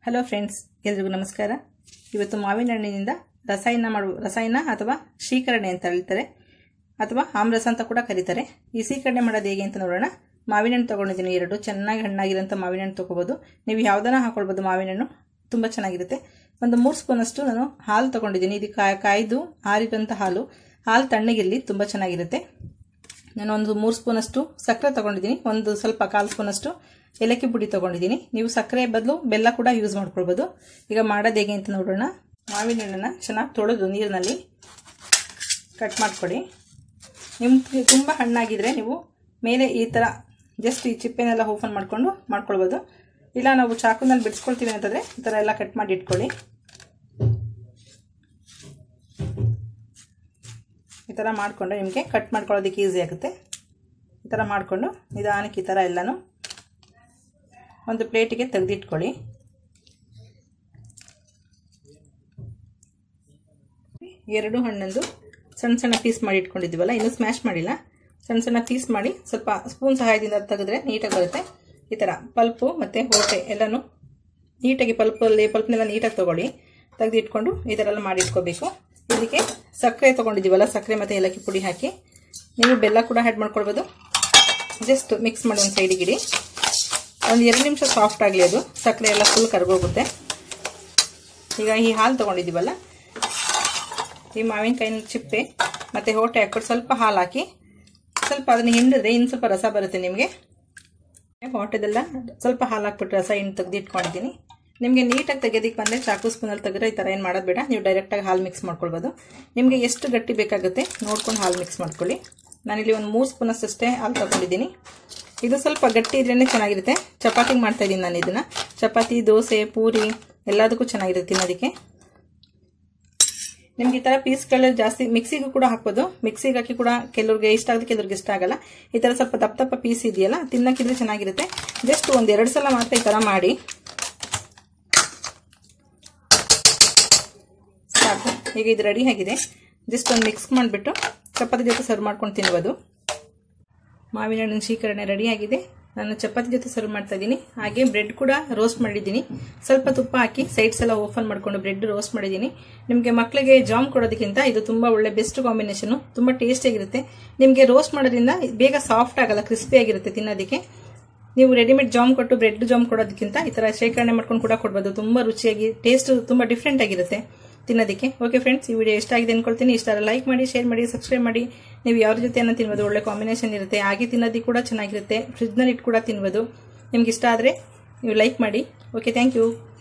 hello friends ಎಲ್ರಿಗೂ ನಮಸ್ಕಾರ ಇವತ್ತು ಮಾವಿನ ಹಣ್ಣಿನಿಂದ ರಸಾಯನ ಮಾಡುವ ರಸಾಯನ ಅಥವಾ ಶೀಕರಣೆ ಅಂತ ಹೇಳ್ತಾರೆ ಅಥವಾ ಆಮ್ರಸ ಅಂತ ಕೂಡ ಕರೀತಾರೆ ಈ ಸೀಕರಣೆ ಮಾಡೋದು ಹೇಗೆ ಅಂತ ನೋಡೋಣ ಮಾವಿನ ಹಣ್ಣು ತೊಗೊಂಡಿದ್ದೀನಿ ಎರಡು ಚೆನ್ನಾಗಿ ಹಣ್ಣಾಗಿರೋಂಥ ಮಾವಿನ ಹಣ್ಣು ತೊಗೋಬೋದು ನೀವು ಯಾವುದನ್ನ ಹಾಕೊಳ್ಬೋದು ಮಾವಿನ ಹಣ್ಣು ತುಂಬ ಚೆನ್ನಾಗಿರುತ್ತೆ ಒಂದು ಮೂರು ಸ್ಪೂನಷ್ಟು ನಾನು ಹಾಲು ತೊಗೊಂಡಿದ್ದೀನಿ ಇದು ಕಾಯ್ ಕಾಯ್ದು ಆರಿದಂಥ ಹಾಲು ಹಾಲು ತಣ್ಣಗಿರಲಿ ತುಂಬ ಚೆನ್ನಾಗಿರುತ್ತೆ ನಾನು ಒಂದು ಮೂರು ಸ್ಪೂನಷ್ಟು ಸಕ್ಕರೆ ತೊಗೊಂಡಿದ್ದೀನಿ ಒಂದು ಸ್ವಲ್ಪ ಕಾಲು ಸ್ಪೂನಷ್ಟು ಏಲಕ್ಕಿ ಪುಡಿ ತೊಗೊಂಡಿದ್ದೀನಿ ನೀವು ಸಕ್ಕರೆ ಬದಲು ಬೆಲ್ಲ ಕೂಡ ಯೂಸ್ ಮಾಡ್ಕೊಳ್ಬೋದು ಈಗ ಮಾಡೋದು ಹೇಗೆ ಅಂತ ನೋಡೋಣ ಮಾವಿನ ಹಣ್ಣನ್ನು ಚೆನ್ನಾಗಿ ತೊಳೆದು ನೀರಿನಲ್ಲಿ ಕಟ್ ಮಾಡಿಕೊಡಿ ನಿಮ್ಗೆ ತುಂಬ ಹಣ್ಣಾಗಿದ್ರೆ ನೀವು ಮೇಲೆ ಈ ಥರ ಜಸ್ಟ್ ಈ ಚಿಪ್ಪೆನೆಲ್ಲ ಓಪನ್ ಮಾಡಿಕೊಂಡು ಮಾಡ್ಕೊಳ್ಬೋದು ಇಲ್ಲ ನಾವು ಚಾಕುನಲ್ಲಿ ಬಿಡಿಸ್ಕೊಳ್ತೀವಿ ಅಂತಂದರೆ ಈ ಥರ ಎಲ್ಲ ಕಟ್ ಮಾಡಿ ಇಟ್ಕೊಳ್ಳಿ ಈ ಥರ ಮಾಡಿಕೊಂಡ್ರೆ ನಿಮಗೆ ಕಟ್ ಮಾಡ್ಕೊಳ್ಳೋದಕ್ಕೆ ಈಸಿ ಆಗುತ್ತೆ ಈ ಥರ ಮಾಡಿಕೊಂಡು ನಿಧಾನಕ್ಕೆ ಈ ಥರ ಎಲ್ಲನೂ ಒಂದು ಪ್ಲೇಟಿಗೆ ತೆಗೆದಿಟ್ಕೊಳ್ಳಿ ಎರಡು ಹಣ್ಣಂದು ಸಣ್ಣ ಸಣ್ಣ ಪೀಸ್ ಮಾಡಿ ಇಟ್ಕೊಂಡಿದ್ದೀವಲ್ಲ ಇನ್ನೂ ಸ್ಮ್ಯಾಶ್ ಮಾಡಿಲ್ಲ ಸಣ್ಣ ಸಣ್ಣ ಪೀಸ್ ಮಾಡಿ ಸ್ವಲ್ಪ ಸ್ಪೂನ್ ಸಹಾಯದಿಂದ ತೆಗೆದ್ರೆ ನೀಟಾಗಿ ಬರುತ್ತೆ ಈ ಥರ ಪಲ್ಪು ಮತ್ತು ಹೋಟೆ ಎಲ್ಲನೂ ನೀಟಾಗಿ ಪಲ್ಪಲ್ಲಿ ಪಲ್ಪ್ನೆಲ್ಲ ನೀಟಾಗಿ ತೊಗೊಳ್ಳಿ ತೆಗೆದಿಟ್ಕೊಂಡು ಈ ಥರ ಎಲ್ಲ ಮಾಡಿ ಇಟ್ಕೋಬೇಕು ಇದಕ್ಕೆ ಸಕ್ಕರೆ ತೊಗೊಂಡಿದ್ದೀವಲ್ಲ ಸಕ್ಕರೆ ಮತ್ತು ಏಲಕ್ಕಿ ಪುಡಿ ಹಾಕಿ ನೀವು ಬೆಲ್ಲ ಕೂಡ ಆ್ಯಡ್ ಮಾಡ್ಕೊಳ್ಬೋದು ಜಸ್ಟ್ ಮಿಕ್ಸ್ ಮಾಡಿ ಒಂದು ಸೈಡಿಗಿಡಿ ಒಂದು ಎರಡು ನಿಮಿಷ ಸಾಫ್ಟ್ ಆಗಲಿ ಅದು ಸಕ್ಕರೆ ಎಲ್ಲ ಫುಲ್ ಕರ್ಗೋಗುತ್ತೆ ಈಗ ಈ ಹಾಲು ತೊಗೊಂಡಿದ್ದೀವಲ್ಲ ಈ ಮಾವಿನಕಾಯಿನ ಚಿಪ್ಪೆ ಮತ್ತು ಹೊಟ್ಟೆ ಹಾಕ್ಬಿಟ್ಟು ಸ್ವಲ್ಪ ಹಾಲು ಹಾಕಿ ಸ್ವಲ್ಪ ಅದನ್ನು ಹಿಂಡಿದ್ರೆ ಇನ್ನು ಸ್ವಲ್ಪ ರಸ ಬರುತ್ತೆ ನಿಮಗೆ ಹೊಟ್ಟೆದೆಲ್ಲ ಸ್ವಲ್ಪ ಹಾಲು ಹಾಕ್ಬಿಟ್ಟು ರಸ ಹಿಂಡು ತೆಗೆದಿಟ್ಕೊಂಡಿದ್ದೀನಿ ನಿಮಗೆ ನೀಟಾಗಿ ತೆಗೆಯೋದಕ್ಕೆ ಬಂದರೆ ಚಾಕು ಸ್ಪೂನಲ್ಲಿ ತೆಗೆದ್ರೆ ಈ ಥರ ಏನು ಮಾಡೋದು ಬೇಡ ನೀವು ಡೈರೆಕ್ಟಾಗಿ ಹಾಲು ಮಿಕ್ಸ್ ಮಾಡ್ಕೊಳ್ಬೋದು ನಿಮಗೆ ಎಷ್ಟು ಗಟ್ಟಿ ಬೇಕಾಗುತ್ತೆ ನೋಡ್ಕೊಂಡು ಹಾಲು ಮಿಕ್ಸ್ ಮಾಡ್ಕೊಳ್ಳಿ ನಾನಿಲ್ಲಿ ಒಂದು ಮೂರು ಸ್ಪೂನಷ್ಟೇ ಹಾಲು ತಗೊಂಡಿದ್ದೀನಿ ಇದು ಸ್ವಲ್ಪ ಗಟ್ಟಿ ಇದ್ರೇ ಚೆನ್ನಾಗಿರುತ್ತೆ ಚಪಾತಿಗೆ ಮಾಡ್ತಾ ಇದ್ದೀನಿ ನಾನು ಇದನ್ನು ಚಪಾತಿ ದೋಸೆ ಪೂರಿ ಎಲ್ಲದಕ್ಕೂ ಚೆನ್ನಾಗಿರುತ್ತೆ ತಿನ್ನೋದಕ್ಕೆ ನಿಮ್ಗೆ ಈ ಥರ ಪೀಸ್ಗಳು ಜಾಸ್ತಿ ಮಿಕ್ಸಿಗೂ ಕೂಡ ಹಾಕ್ಬೋದು ಮಿಕ್ಸಿಗೆ ಹಾಕಿ ಕೂಡ ಕೆಲವ್ರಿಗೆ ಇಷ್ಟ ಆಗುತ್ತೆ ಕೆಲವ್ರಿಗೆ ಇಷ್ಟ ಆಗಲ್ಲ ಈ ಥರ ಸ್ವಲ್ಪ ದಪ್ಪ ದಪ್ಪ ಪೀಸ್ ಇದೆಯಲ್ಲ ತಿನ್ನಕ್ಕಿದ್ರೆ ಚೆನ್ನಾಗಿರುತ್ತೆ ಜಸ್ಟ್ ಒಂದು ಎರಡು ಸಲ ಮಾತ್ರ ಈ ಥರ ಮಾಡಿ ಸಾಕು ಈಗ ಇದು ರೆಡಿ ಆಗಿದೆ ಜಸ್ಟ್ ಒಂದು ಮಿಕ್ಸ್ ಮಾಡಿಬಿಟ್ಟು ಚಪಾತಿ ಜೊತೆ ಸರ್ವ್ ಮಾಡ್ಕೊಂಡು ತಿನ್ಬೋದು ಮಾವಿನ ಹಣ್ಣಿನ ಶೀಕರಣೆ ರೆಡಿ ಆಗಿದೆ ನಾನು ಚಪಾತಿ ಜೊತೆ ಸರ್ವ್ ಮಾಡ್ತಾ ಇದ್ದೀನಿ ಹಾಗೆ ಬ್ರೆಡ್ ಕೂಡ ರೋಸ್ಟ್ ಮಾಡಿದ್ದೀನಿ ಸ್ವಲ್ಪ ತುಪ್ಪ ಹಾಕಿ ಸೈಡ್ಸ್ ಎಲ್ಲ ಓಪನ್ ಮಾಡ್ಕೊಂಡು ಬ್ರೆಡ್ ರೋಸ್ಟ್ ಮಾಡಿದ್ದೀನಿ ನಿಮಗೆ ಮಕ್ಕಳಿಗೆ ಜಾಮ್ ಕೊಡೋದಕ್ಕಿಂತ ಇದು ತುಂಬ ಒಳ್ಳೆ ಬೆಸ್ಟ್ ಕಾಂಬಿನೇಷನು ತುಂಬ ಟೇಸ್ಟಿಯಾಗಿರುತ್ತೆ ನಿಮಗೆ ರೋಸ್ಟ್ ಮಾಡೋದ್ರಿಂದ ಬೇಗ ಸಾಫ್ಟ್ ಆಗಲ್ಲ ಕ್ರಿಸ್ಪಿ ಆಗಿರುತ್ತೆ ತಿನ್ನೋದಕ್ಕೆ ನೀವು ರೆಡಿಮೇಡ್ ಜಾಮ್ ಕೊಟ್ಟು ಬ್ರೆಡ್ ಜಾಮ್ ಕೊಡೋದಕ್ಕಿಂತ ಈ ಥರ ಶೇಖರಣೆ ಮಾಡ್ಕೊಂಡು ಕೂಡ ಕೊಡ್ಬೋದು ತುಂಬ ರುಚಿಯಾಗಿ ಟೇಸ್ಟ್ ತುಂಬ ಡಿಫ್ರೆಂಟ್ ಆಗಿರುತ್ತೆ ತಿನ್ನೋದಕ್ಕೆ ಓಕೆ ಫ್ರೆಂಡ್ಸ್ ಈ ವಿಡಿಯೋ ಇಷ್ಟ ಆಗಿದೆ ಅನ್ಕೊಳ್ತೀನಿ ಇಷ್ಟ ಲೈಕ್ ಮಾಡಿ ಶೇರ್ ಮಾಡಿ ಸಬ್ಸ್ಕ್ರೈಬ್ ಮಾಡಿ ನೀವು ಯಾರ ಜೊತೆ ಏನೋ ತಿನ್ಬೋದು ಒಳ್ಳೆ ಕಾಂಬಿನೇಷನ್ ಇರುತ್ತೆ ಹಾಗೆ ತಿನ್ನೋದಕ್ಕೆ ಕೂಡ ಚೆನ್ನಾಗಿರುತ್ತೆ ಫ್ರಿಜ್ನಲ್ಲಿ ಇಟ್ಟು ಕೂಡ ತಿನ್ಬೋದು ನಿಮ್ಗೆ ಇಷ್ಟ ಆದರೆ ನೀವು ಲೈಕ್ ಮಾಡಿ ಓಕೆ ಥ್ಯಾಂಕ್ ಯು